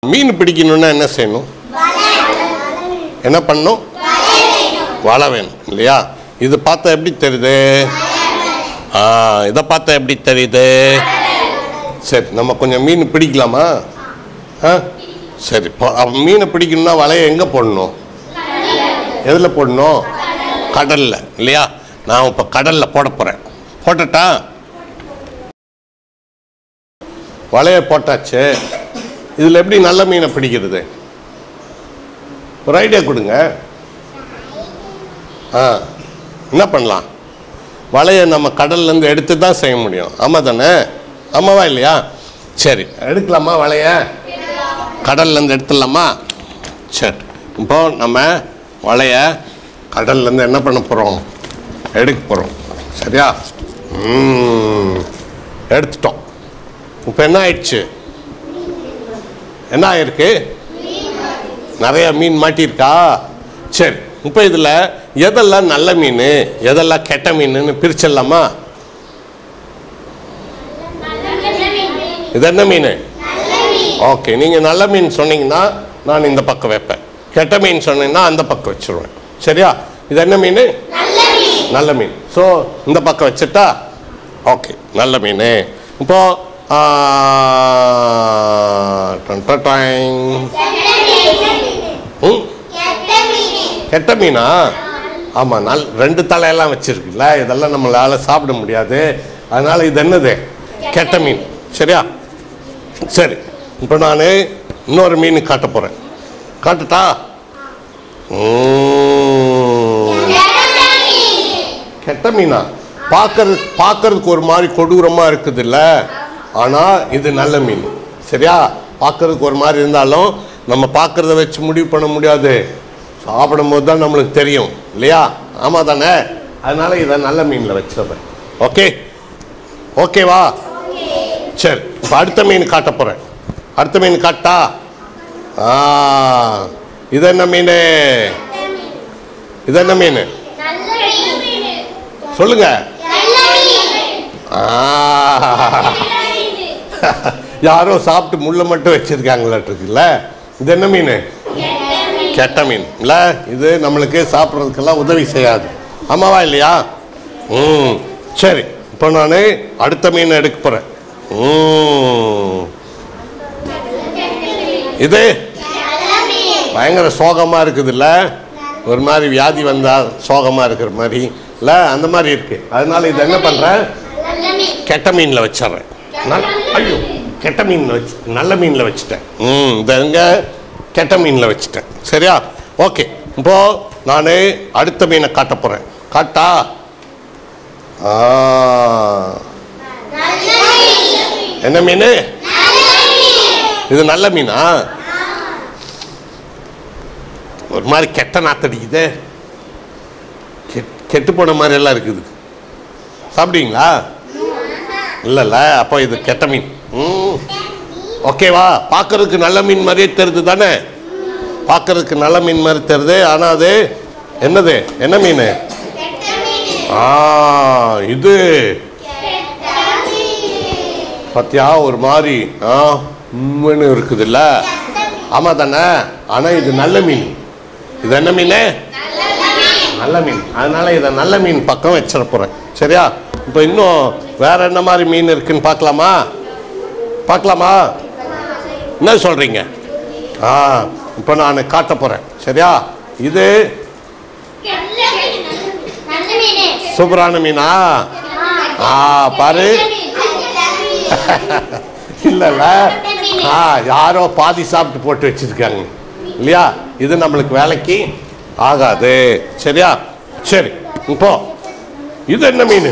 மீன் பிடிக்கணும்னா என்ன செய்யணும் என்ன பண்ணணும் வலை வேணும் இல்லையா இது பார்த்தா எப்படி தெரியுது ஆ இதை பார்த்தா எப்படி தெரியுது சரி நம்ம கொஞ்சம் மீன் பிடிக்கலாமா ஆ சரி இப்போ அப்ப மீனை பிடிக்கணும்னா வலையை எங்கே போடணும் எதில் போடணும் கடலில் இல்லையா நான் இப்போ கடலில் போட போகிறேன் போட்டுட்டா வலையை போட்டாச்சு இதில் எப்படி நல்ல மீனை பிடிக்கிறது ஒரு ஐடியா கொடுங்க ஆ என்ன பண்ணலாம் வலையை நம்ம கடல்லேருந்து எடுத்து தான் செய்ய முடியும் ஆமாம் தானே ஆமாவா இல்லையா சரி எடுக்கலாமா வலைய கடல்லேருந்து எடுத்துடலாமா சரி இப்போ நம்ம வலைய கடல்லேருந்து என்ன பண்ண போகிறோம் எடுக்க போகிறோம் சரியா ம், எடுத்துட்டோம் இப்போ என்ன ஆயிடுச்சு என்ன ஆயிருக்கு நிறைய மீன் மாட்டியிருக்கா சரி இப்போ இதில் எதெல்லாம் நல்ல மீன் எதெல்லாம் கெட்ட மீனுன்னு பிரிச்சிடலாமா இது என்ன மீன் ஓகே நீங்கள் நல்ல மீன் சொன்னீங்கன்னா நான் இந்த பக்கம் வைப்பேன் கெட்ட மீன் சொன்னீங்கன்னா அந்த பக்கம் வச்சிருவேன் சரியா இது என்ன மீன் நல்ல மீன் ஸோ இந்த பக்கம் வச்சுட்டா ஓகே நல்ல மீன் இப்போ ஆ, டன் டன் டைங். ம் கெட்ட மீனா ஆமாம் நல் ரெண்டு தலையெல்லாம் வச்சிருக்குல்ல இதெல்லாம் நம்மளால் சாப்பிட முடியாது அதனால் இது என்னது கெட்ட மீன் சரியா சரி இப்போ நான் இன்னொரு மீன் காட்ட போகிறேன் காட்டுட்டா ம். கெட்ட மீனா பார்க்கறது பார்க்கறதுக்கு ஒரு மாதிரி கொடூரமாக இருக்குது இல்லை ஆனால் இது நல்ல மீன் சரியா பார்க்கறதுக்கு ஒரு மாதிரி இருந்தாலும் நம்ம பார்க்கறத வச்சு முடிவு பண்ண முடியாது சாப்பிடும்போது தான் நம்மளுக்கு தெரியும் இல்லையா ஆமாம் தானே அதனால இதை நல்ல மீனில் வச்சிருப்பேன் ஓகே ஓகேவா சரி இப்போ அடுத்த மீன் காட்ட போகிறேன் அடுத்த மீன் காட்டா ஆ இது என்ன மீன் இது என்ன மீன் சொல்லுங்க ஆ, யாரோ சாப்பிட்டு முள்ளை மட்டும் வச்சிருக்காங்களாட்டுருக்குல்ல இது என்ன மீன் கெட்ட மீன் இல்லை இது நம்மளுக்கு சாப்பிட்றதுக்கெல்லாம் உதவி செய்யாது ஆமாவா இல்லையா ம் சரி இப்போ நான் அடுத்த மீன் எடுக்க போகிறேன் ம் இது பயங்கர சோகமாக இருக்குதுல்ல ஒரு மாதிரி வியாதி வந்தால் சோகமாக இருக்கிற மாதிரி இல்லை அந்த மாதிரி இருக்கு அதனால இது என்ன பண்ணுறேன் கெட்ட மீனில் வச்சிடுறேன் நல்ல ஐயோ கெட்ட மீனில் வச்சு நல்ல மீனில் வச்சுட்டேன் ம் இந்த இங்க கெட்ட மீனில் வச்சுட்டேன் சரியா ஓகே இப்போ நான் அடுத்த மீனை காட்ட போகிறேன் காட்டா ஆ என்ன மீன் இது நல்ல மீனா ஒரு மாதிரி கெட்ட நாத்தடிக்குதே கெட்- கெட்டு போன மாதிரி எல்லாம் இருக்குது சாப்பிடுவீங்களா இல்லைல்ல அப்போ இது கெட்ட மீன் ம் ஓகேவா பார்க்கறதுக்கு நல்ல மீன் மாதிரியே தெரியுது தானே பார்க்கறதுக்கு நல்ல மீன் மாதிரி தெரியுது ஆனால் அது என்னது என்ன மீன் ஆ இது பார்த்தியா ஒரு மாதிரி ஆ உம்முன்னு இருக்குதுல்ல ஆமாம் தானே ஆனால் இது நல்ல மீன் இது என்ன மீன் நல்ல மீன் அதனால இதை நல்ல மீன் பக்கம் வச்சிட போகிறேன் சரியா இப்போ இன்னும் வேற என்ன மாதிரி மீன் இருக்குன்னு பார்க்கலாமா பார்க்கலாமா என்ன சொல்கிறீங்க ஆ இப்போ நான் காட்ட போகிறேன் சரியா இது சூப்பரான மீனா ஆ பாரு இல்லைல்ல ஆ யாரோ பாதி சாப்பிட்டு போட்டு வச்சிருக்காங்க இல்லையா இது நம்மளுக்கு வேலைக்கு ஆகாது சரியா சரி இப்போ இது என்ன மீன்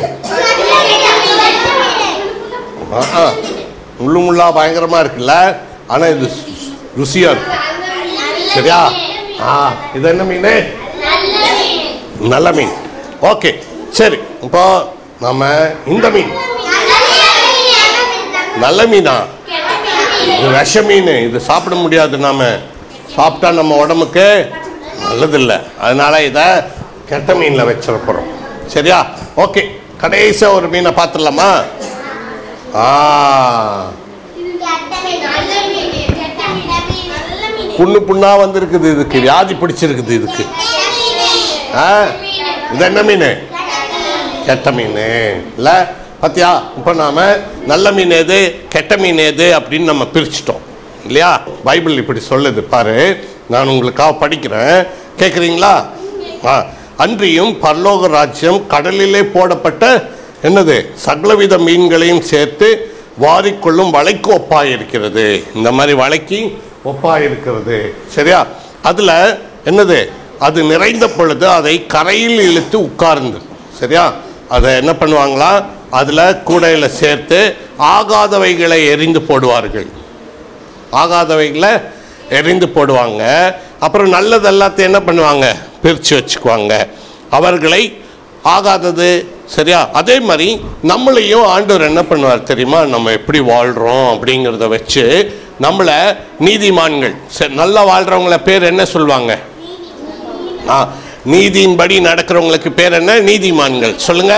ஆ முள்ளு முள்ளா பயங்கரமா இருக்குல்ல ஆனா இது சு- ருசியா இருக்கு சரியா ஆ இது என்ன மீன் நல்ல மீன் ஓகே சரி இப்போ நம்ம இந்த மீன் நல்ல மீனா இது விஷ மீன் இது சாப்பிட முடியாது நாம சாப்பிட்டா நம்ம உடம்புக்கு நல்லதில்லை அதனால இதை கெட்ட மீனில் வச்சிட போகிறோம் சரியா ஓகே கடைசியாக ஒரு மீனை பார்த்துடலாமா ஆ புண்ணு புண்ணா வந்திருக்குது இதுக்கு வியாதி பிடிச்சிருக்குது இதுக்கு ஆ இது என்ன மீன் கெட்ட மீன் இல்ல பாத்தியா இப்போ நாம நல்ல மீன் எது கெட்ட மீன் எது அப்படின்னு நம்ம பிரிச்சிட்டோம் இல்லையா பைபிள் இப்படி சொல்லுது பாரு நான் உங்களுக்காக படிக்கிறேன் கேட்குறீங்களா ஆ அன்றியும் பரலோக ராஜ்யம் கடலிலே போடப்பட்ட என்னது சகலவித மீன்களையும் சேர்த்து வாரிக்கொள்ளும் வலைக்கு ஒப்பாயிருக்கிறது இந்த மாதிரி வலைக்கு ஒப்பாயிருக்கிறது சரியா அதில் என்னது அது நிறைந்த பொழுது அதை கரையில் இழுத்து உட்கார்ந்து சரியா அதை என்ன பண்ணுவாங்களா அதில் கூடையில் சேர்த்து ஆகாதவைகளை எரிந்து போடுவார்கள் ஆகாதவைகளை எரிந்து போடுவாங்க அப்புறம் நல்லது எல்லாத்தையும் என்ன பண்ணுவாங்க பிரித்து வச்சுக்குவாங்க அவர்களை ஆகாதது சரியா அதே மாதிரி நம்மளையும் ஆண்டவர் என்ன பண்ணுவார் தெரியுமா நம்ம எப்படி வாழ்கிறோம் அப்படிங்கிறத வச்சு நம்மளை நீதிமான்கள் சரி நல்லா வாழ்கிறவங்கள பேர் என்ன சொல்லுவாங்க ஆ நீதியின்படி நடக்கிறவங்களுக்கு பேர் என்ன நீதிமான்கள் சொல்லுங்க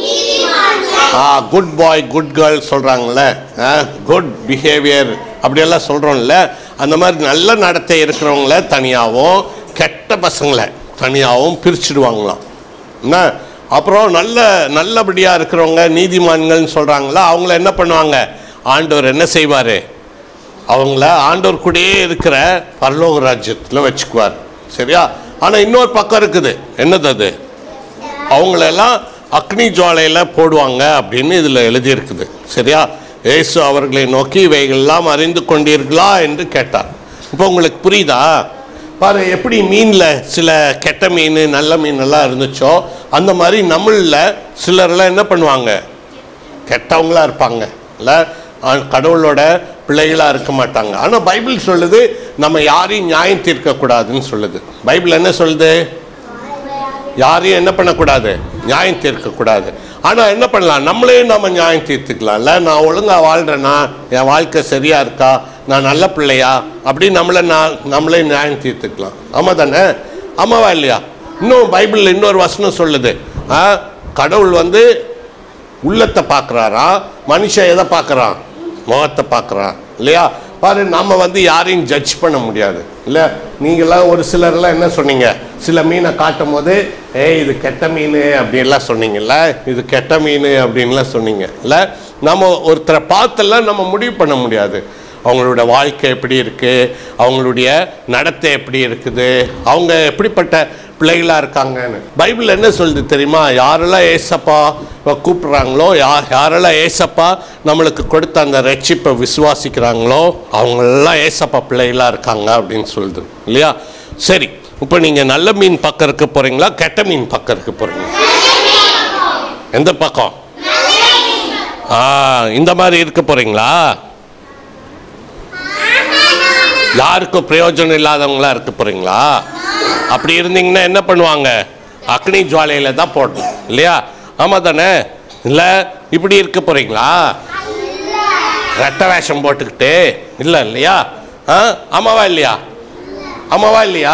ஆ குட் பாய் குட் கேர்ள் சொல்கிறாங்கல்ல குட் பிஹேவியர் அப்படியெல்லாம் சொல்கிறோம்ல அந்த மாதிரி நல்ல நடத்தை இருக்கிறவங்கள தனியாகவும் கெட்ட பசங்களை தனியாகவும் பிரிச்சுடுவாங்களாம் என்ன அப்புறம் நல்ல நல்லபடியாக இருக்கிறவங்க நீதிமான்கள்னு சொல்கிறாங்களா அவங்கள என்ன பண்ணுவாங்க ஆண்டவர் என்ன செய்வார் அவங்கள ஆண்டவர் கூடயே இருக்கிற பரலோக ராஜ்யத்தில் வச்சுக்குவார் சரியா ஆனால் இன்னொரு பக்கம் இருக்குது என்னது அது அவங்களெல்லாம் அக்னி ஜுவாலையில் போடுவாங்க அப்படின்னு இதில் எழுதியிருக்குது சரியா இயேசு அவர்களை நோக்கி இவைகள்லாம் அறிந்து கொண்டீர்களா என்று கேட்டார் இப்போ உங்களுக்கு புரியுதா பாரு எப்படி மீனில் சில கெட்ட மீன் நல்ல மீன் எல்லாம் இருந்துச்சோ அந்த மாதிரி நம்மளில் சிலர்லாம் என்ன பண்ணுவாங்க கெட்டவங்களா இருப்பாங்க இல்லை கடவுளோட பிள்ளைகளாக இருக்க மாட்டாங்க ஆனால் பைபிள் சொல்லுது நம்ம யாரையும் நியாயம் தீர்க்கக்கூடாதுன்னு சொல்லுது பைபிள் என்ன சொல்லுது யாரையும் என்ன பண்ணக்கூடாது நியாயம் தீர்க்கக்கூடாது ஆனால் என்ன பண்ணலாம் நம்மளே நம்ம நியாயம் தீர்த்துக்கலாம்ல நான் ஒழுங்காக வாழ்கிறேன்னா என் வாழ்க்கை சரியாக இருக்கா நான் நல்ல பிள்ளையா அப்படின்னு நம்மளை நான் நம்மளே நியாயம் தீர்த்துக்கலாம் ஆமாம் தானே ஆமாவா இல்லையா இன்னும் பைபிளில் இன்னொரு வசனம் சொல்லுது ஆ, கடவுள் வந்து உள்ளத்தை பார்க்குறாரா மனுஷன் எதை பார்க்குறான் முகத்தை பார்க்குறான் இல்லையா பாரு நம்ம வந்து யாரையும் ஜட்ஜ் பண்ண முடியாது இல்லை நீங்களாம் ஒரு சிலர்லாம் என்ன சொன்னீங்க சில மீனை காட்டும் போது ஏய் இது கெட்ட மீன் அப்படின்லாம் சொன்னீங்கல்ல இது கெட்ட மீன் அப்படின்லாம் சொன்னீங்க இல்லை நம்ம ஒருத்தரை பார்த்தெல்லாம் நம்ம முடிவு பண்ண முடியாது அவங்களோட வாழ்க்கை எப்படி இருக்குது அவங்களுடைய நடத்தை எப்படி இருக்குது அவங்க எப்படிப்பட்ட பிள்ளைகளாக இருக்காங்கன்னு பைபிள் என்ன சொல்லுது தெரியுமா யாரெல்லாம் ஏசப்பா கூப்பிட்றாங்களோ யா யாரெல்லாம் ஏசப்பா நம்மளுக்கு கொடுத்த அந்த ரட்சிப்பை விசுவாசிக்கிறாங்களோ அவங்களெல்லாம் ஏசப்பா பிள்ளைகளாக இருக்காங்க அப்படின்னு சொல்லுது இல்லையா சரி இப்போ நீங்கள் நல்ல மீன் பக்கம் இருக்க போகிறீங்களா கெட்ட மீன் பக்கம் இருக்க போகிறீங்களா எந்த பக்கம் ஆ இந்த மாதிரி இருக்க போகிறீங்களா யாருக்கும் பிரயோஜனம் இல்லாதவங்களா இருக்க போறீங்களா அப்படி இருந்தீங்கன்னா என்ன பண்ணுவாங்க அக்னி ஜுவாலையில தான் போடணும் இல்லையா ஆமா தானே இல்லை இப்படி இருக்க போறீங்களா ரெட்ட வேஷம் போட்டுக்கிட்டு இல்லை இல்லையா ஆ ஆமாவா இல்லையா ஆமாவா இல்லையா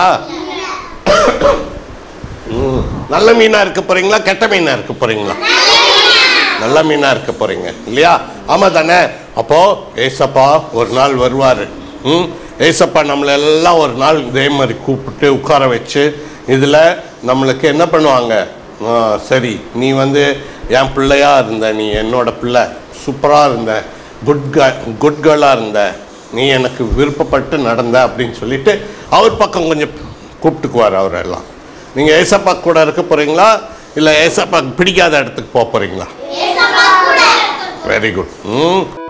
ம். நல்ல மீனா இருக்க போறீங்களா கெட்ட மீனா இருக்க போறீங்களா நல்ல மீனா இருக்க போறீங்க இல்லையா ஆமா தானே அப்போ ஏசப்பா ஒரு நாள் வருவார் ம் ஏசப்பா நம்மளை எல்லாம் ஒரு நாள் இதே மாதிரி கூப்பிட்டு உட்கார வச்சு இதில் நம்மளுக்கு என்ன பண்ணுவாங்க ஆ, சரி நீ வந்து என் பிள்ளையா இருந்த நீ என்னோட பிள்ளை சூப்பராக இருந்த குட் க குட் கேர்ளாக இருந்த நீ எனக்கு விருப்பப்பட்டு நடந்த அப்படின்னு சொல்லிட்டு அவர் பக்கம் கொஞ்சம் கூப்பிட்டுக்குவார் அவரெல்லாம் நீங்கள் ஏசப்பா கூட இருக்க போகிறீங்களா இல்லை ஏசப்பாக்கு பிடிக்காத இடத்துக்கு போக போகிறீங்களா வெரி குட் ம்